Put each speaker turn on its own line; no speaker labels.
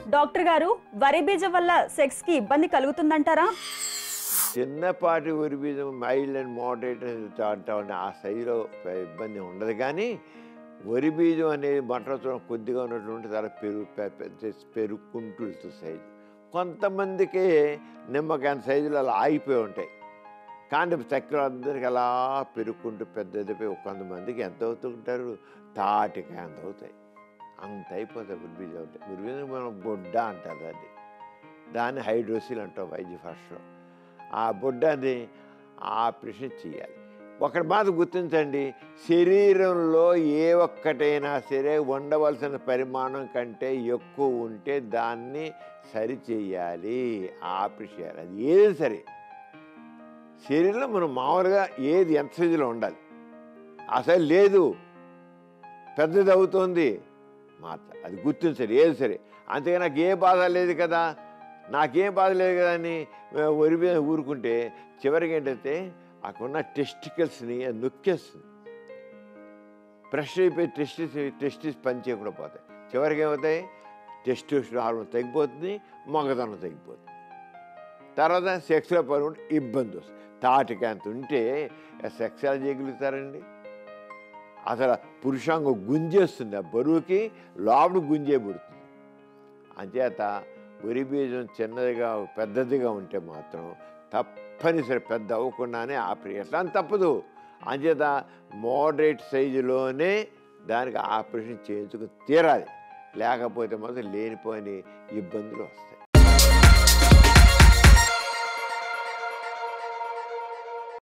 doctor గారు వరి బీజం వల్ల సెక్స్ కి ఇబ్బంది కలుగుతుందంటారా
చిన్నపాటి ఉరి బీజం మైల్డ్ అండ్ మోడరేట్ అంటా ఉండే ఆ సైజులో ఇబ్బంది ఉండదు కానీ వరి బీజం అనేది బట్టలు కొద్దిగా ఉన్నటువంటి చాలా పెరుగు పె- పెద్ద పెరుగుకుంటూ వెళ్తుంది సైజు కొంతమందికి నిమ్మకాయ సైజులో అలా ఆగిపోయి ఉంటాయి కానీ చక్కెర అందరికి అలా పెరుగుకుంటూ పెద్దదిపోయి కొంతమందికి ఎంత అవుతుంటారు తాటికాయ అంత అవుతాయి అంత అయిపోతాయి ఉరిబీజం ఉంటాయి ఉరిబీజం మనం బొడ్డ అంటారు దాన్ని దాన్ని హైడ్రోసిల్ అంటాం వైద్య భాషలో ఆ బొడ్డని ఆపరేషన్ చేయాలి ఒకటి మాత్రం గుర్తించండి శరీరంలో ఏ ఒక్కటైనా సరే ఉండవలసిన పరిమాణం కంటే ఎక్కువ ఉంటే దాన్ని సరి చేయాలి ఆపరేషన్ చేయాలి అది ఏది సరే శరీరంలో మనం మామూలుగా ఏది ఎంత సైజులో ఉండాలి అసలు లేదు పెద్దది అవుతుంది మార్చ అది గుర్తించాలి ఏది సరే అంతేగా నాకు ఏ బాధ లేదు కదా నాకేం బాధ లేదు కదా అని ఒరి మీద ఊరుకుంటే చివరికి ఏంటంటే అక్కడున్న టెస్టికల్స్ని అది నొక్కేస్తుంది ప్రెషర్ అయిపోయి టెస్టిస్ టెస్టిస్ పని చేయకుండా పోతాయి చివరికి ఏమవుతాయి టెస్టిస్ హార్మోన్ తగ్గిపోతుంది మగదనం తగ్గిపోతుంది తర్వాత సెక్స్లో పని ఇబ్బంది వస్తుంది తాటికి అంత ఉంటే సెక్స్ ఎలా చేయగలుగుతారండి అసలు పురుషాంగం గుంజేస్తుంది ఆ బరువుకి లోపల గుంజే పుడుతుంది అంచేత వరి బీజం చిన్నదిగా పెద్దదిగా ఉంటే మాత్రం తప్పనిసరి పెద్ద అవ్వకుండానే ఆపరేషన్ ఎట్లా అని తప్పదు అంచేత మోడరేట్ సైజులోనే దానికి ఆపరేషన్ చేయించుకు తీరాలి లేకపోతే మాత్రం లేనిపోని ఇబ్బందులు వస్తాయి